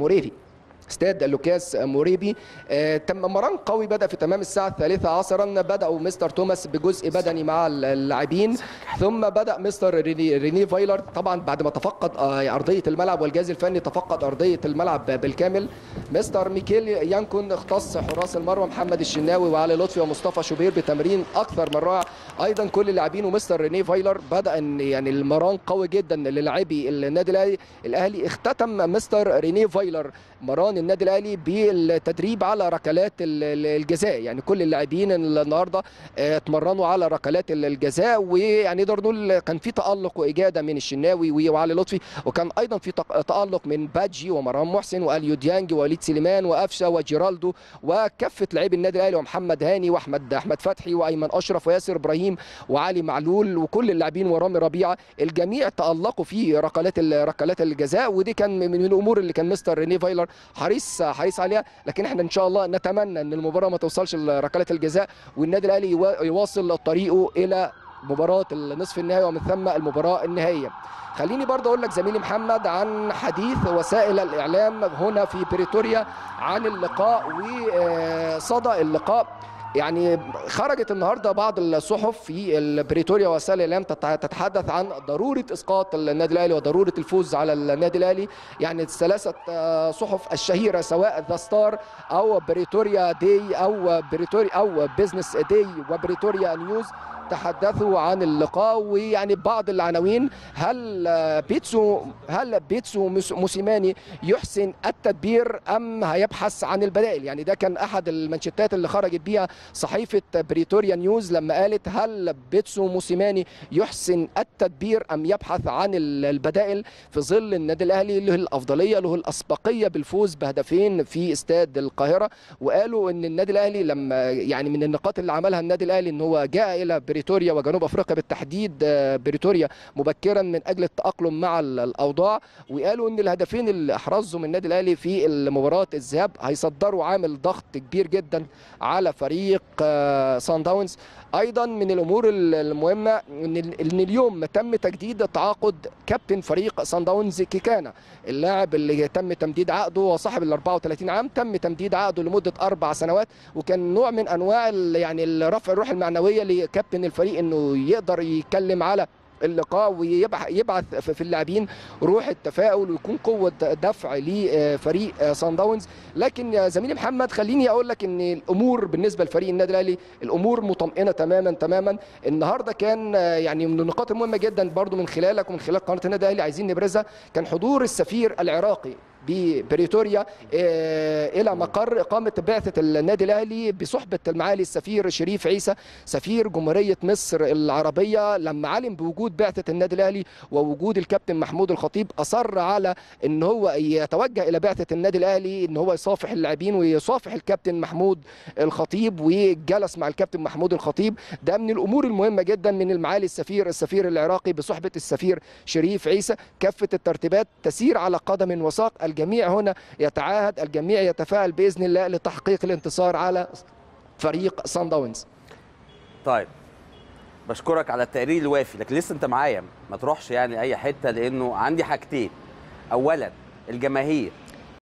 موريفي استاد لوكاس موريبي آه، تم مران قوي بدا في تمام الساعه الثالثة عصرا بداوا مستر توماس بجزء بدني مع اللاعبين ثم بدا مستر ريني, ريني فايلر طبعا بعد ما تفقد آه، ارضيه الملعب والجهاز الفني تفقد ارضيه الملعب بالكامل مستر ميكيل يانكون اختص حراس المرمى محمد الشناوي وعلي لطفي ومصطفى شوبير بتمرين اكثر من رائع ايضا كل اللاعبين ومستر ريني فايلر بدا ان يعني المران قوي جدا للاعبي النادي الاهلي الاهلي اختتم مستر ريني فايلر مران النادي الاهلي بالتدريب على ركلات ال- ال- الجزاء يعني كل اللاعبين النهارده آه، اتمرنوا على ركلات ال- الجزاء ويعني نقدر نقول كان في تالق واجاده من الشناوي وعلي لطفي وكان ايضا في تق- تالق من باجي ومروان محسن واليو ديانج ووليد سليمان وقفشه وجيرالدو وكافه لاعبي النادي الاهلي ومحمد هاني واحمد احمد فتحي وايمن اشرف وياسر ابراهيم وعلي معلول وكل اللاعبين ورامي ربيعه الجميع تالقوا في ركلات ال- ركلات الجزاء ودي كان من من الامور اللي كان مستر ريني فايلر حريص حريص عليها لكن احنا ان شاء الله نتمنى ان المباراه ما توصلش لركلات الجزاء والنادي الاهلي يوا- يواصل طريقه الى مباراه النصف النهائي ومن ثم المباراه النهائيه خليني برضه اقول لك زميلي محمد عن حديث وسائل الاعلام هنا في بريتوريا عن اللقاء وصدى اللقاء يعني خرجت النهارده بعض الصحف في بريتوريا وسائل الاعلام تت- تتحدث عن ضروره اسقاط النادي الاهلي وضروره الفوز على النادي الاهلي يعني الثلاثه آه، صحف الشهيره سواء ذا ستار او بريتوريا دي او بريتوريا او بزنس دي وبريتوريا نيوز تحدثوا عن اللقاء ويعني بعض العناوين هل آه، بيتسو هل بيتسو موس- موسيماني يحسن التدبير ام هيبحث عن البدائل يعني ده كان احد المانشيتات اللي خرجت بيها صحيفه بريتوريا نيوز لما قالت هل بيتسو موسيماني يحسن التدبير ام يبحث عن ال- البدائل في ظل النادي الاهلي له الافضليه له الاسبقيه بالفوز بهدفين في استاد القاهره وقالوا ان النادي الاهلي لما يعني من النقاط اللي عملها النادي الاهلي ان هو جاء الى بريتوريا وجنوب افريقيا بالتحديد آه، بريتوريا مبكرا من اجل التاقلم مع ال- الاوضاع وقالوا ان الهدفين اللي احرزهم النادي الاهلي في مباراه الذهاب هيصدروا عامل ضغط كبير جدا على فريق آه، سان داونز ايضا من الامور ال- المهمه ان ال- ان اليوم تم تجديد تعاقد كابتن فريق سان داونز كيكانا اللاعب اللي تم تمديد عقده وصاحب ال 34 عام تم تمديد عقده لمده اربع سنوات وكان نوع من انواع ال- يعني ال- رفع الروح المعنويه لكابتن الفريق انه يقدر يتكلم على اللقاء ويبعث يبعث في اللاعبين روح التفاؤل ويكون قوه دفع لفريق سان داونز لكن يا زميلي محمد خليني اقول لك ان الامور بالنسبه لفريق النادي الاهلي الامور مطمئنه تماما تماما النهارده كان آه، يعني من النقاط المهمه جدا برضو من خلالك ومن خلال قناه النادي الاهلي عايزين نبرزها كان حضور السفير العراقي ببريتوريا آه، الى مقر اقامه بعثه النادي الاهلي بصحبه المعالي السفير شريف عيسى سفير جمهوريه مصر العربيه لما علم بوجود بعثه النادي الاهلي ووجود الكابتن محمود الخطيب اصر على ان هو يتوجه الى بعثه النادي الاهلي ان هو يصافح اللاعبين ويصافح الكابتن محمود الخطيب وجلس مع الكابتن محمود الخطيب ده من الامور المهمه جدا من المعالي السفير السفير العراقي بصحبه السفير شريف عيسى كافه الترتيبات تسير على قدم وساق الجميع هنا يتعاهد الجميع يتفاعل باذن الله لتحقيق الانتصار على فريق سان داونز طيب بشكرك على التقرير الوافي لكن لسه انت معايا ما تروحش يعني اي حته لانه عندي حاجتين اولا الجماهير